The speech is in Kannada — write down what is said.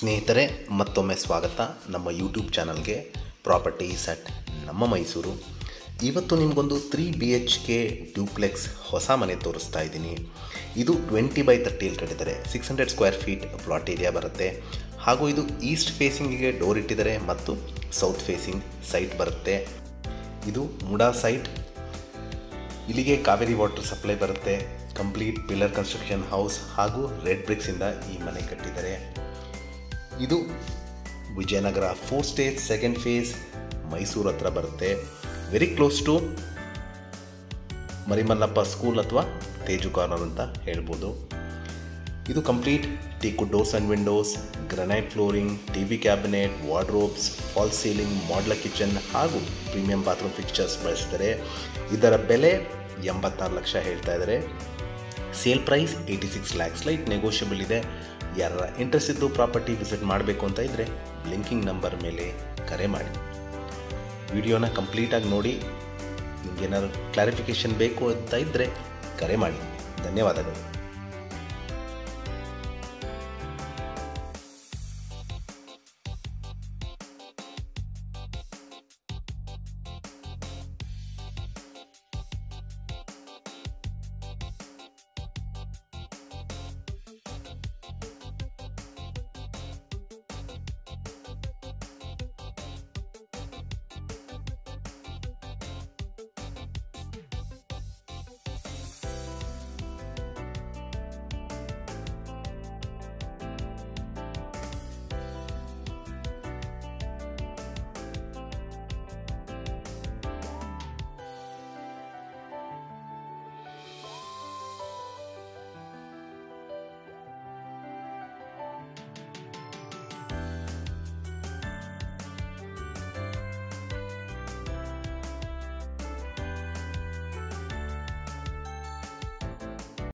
ಸ್ನೇಹಿತರೆ ಮತ್ತೊಮ್ಮೆ ಸ್ವಾಗತ ನಮ್ಮ ಯೂಟ್ಯೂಬ್ ಚಾನಲ್ಗೆ ಪ್ರಾಪರ್ಟೀಸ್ ಅಟ್ ನಮ್ಮ ಮೈಸೂರು ಇವತ್ತು ನಿಮಗೊಂದು three B H K duplex ಹೊಸ ಮನೆ ತೋರಿಸ್ತಾ ಇದ್ದೀನಿ ಇದು ಟ್ವೆಂಟಿ ಬೈ ತರ್ಟಿಯಲ್ಲಿ ಕಟ್ಟಿದ್ದಾರೆ six hundred square feet plot area ಬರುತ್ತೆ ಹಾಗೂ ಇದು ಈಸ್ಟ್ ಫೇಸಿಂಗಿಗೆ ಡೋರ್ ಇಟ್ಟಿದ್ದಾರೆ ಮತ್ತು ಸೌತ್ ಫೇಸಿಂಗ್ ಸೈಟ್ ಬರುತ್ತೆ ಇದು ಮುಡಾ ಸೈಟ್ ಇಲ್ಲಿಗೆ ಕಾವೇರಿ ವಾಟರ್ ಸಪ್ಲೈ ಬರುತ್ತೆ ಕಂಪ್ಲೀಟ್ ಪಿಲ್ಲರ್ ಕನ್ಸ್ಟ್ರಕ್ಷನ್ ಹೌಸ್ ಹಾಗೂ ರೆಡ್ ಬ್ರಿಕ್ಸಿಂದ ಈ ಮನೆ ಕಟ್ಟಿದ್ದಾರೆ ಇದು Vijayanagar four stage second phase Mysuru ಹತ್ರ ಬರುತ್ತೆ very close to Marimallappa school ಅಥವಾ ತೇಜು ಕಾರ್ನರ್ ಅಂತ ಹೇಳ್ಬೋದು ಇದು complete teak doors and windows granite flooring T V cabinet wardrobes fall ceiling modular kitchen ಹಾಗೂ ಪ್ರೀಮಿಯಂ ಬಾತ್ರೂಮ್ ಫಿಕ್ಚರ್ಸ್ ಬಳಸಿದ್ದಾರೆ ಇದರ ಬೆಲೆ ಎಂಬತ್ತಾರು ಲಕ್ಷ ಹೇಳ್ತಾ ಇದ್ದಾರೆ sale price eighty six lakhs light negotiable ಇದೆ ಯಾರ ಇಂಟ್ರೆಸ್ಟ್ ಇದ್ದು ಪ್ರಾಪರ್ಟಿ ವಿಸಿಟ್ ಮಾಡಬೇಕು ಅಂತ ಇದ್ದರೆ ಲಿಂಕಿಂಗ್ ನಂಬರ್ ಮೇಲೆ ಕರೆ ಮಾಡಿ ವಿಡಿಯೋನ ಕಂಪ್ಲೀಟಾಗಿ ನೋಡಿ ನಿಮಗೇನಾದ್ರು ಕ್ಲಾರಿಫಿಕೇಷನ್ ಬೇಕು ಅಂತ ಇದ್ದರೆ ಕರೆ ಮಾಡಿ ಧನ್ಯವಾದಗಳು